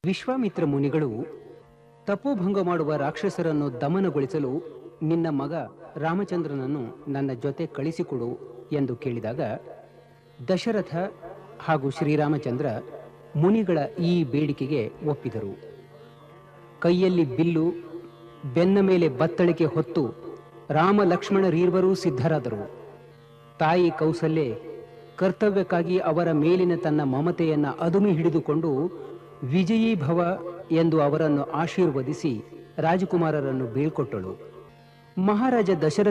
ವಿಶ್ವಾಮಿತ್ರ ಮುನಿಗಳು ತಪೋಭಂಗ ಮಾಡುವ ರಾಕ್ಷಸರನ್ನು ದಮನಗೊಳಿಸಲು ನಿನ್ನ ಮಗ ರಾಮಚಂದ್ರನನ್ನು ನನ್ನ ಜೊತೆ ಕಳಿಸಿಕೊಡು ಎಂದು ಕೇಳಿದಾಗ ದಶರಥ ಹಾಗೂ ಶ್ರೀರಾಮಚಂದ್ರ ಮುನಿಗಳ ಈ ಬೇಡಿಕೆಗೆ ಒಪ್ಪಿದರು ಕೈಯಲ್ಲಿ ಬಿಲ್ಲು ಬೆನ್ನ ಮೇಲೆ ಬತ್ತಳಿಕೆ ಹೊತ್ತು ರಾಮ ಲಕ್ಷ್ಮಣರೀರ್ವರೂ ಸಿದ್ಧರಾದರು ತಾಯಿ ಕೌಸಲ್ಯೆ ಕರ್ತವ್ಯಕ್ಕಾಗಿ ಅವರ ಮೇಲಿನ ತನ್ನ ಮಮತೆಯನ್ನ ಅದುಮಿ ಹಿಡಿದುಕೊಂಡು ವಿಜಯೀ ಭವ ಎಂದು ಅವರನ್ನು ಆಶೀರ್ವದಿಸಿ ರಾಜಕುಮಾರರನ್ನು ಬೀಳ್ಕೊಟ್ಟಳು ಮಹಾರಾಜ ದಶರಥ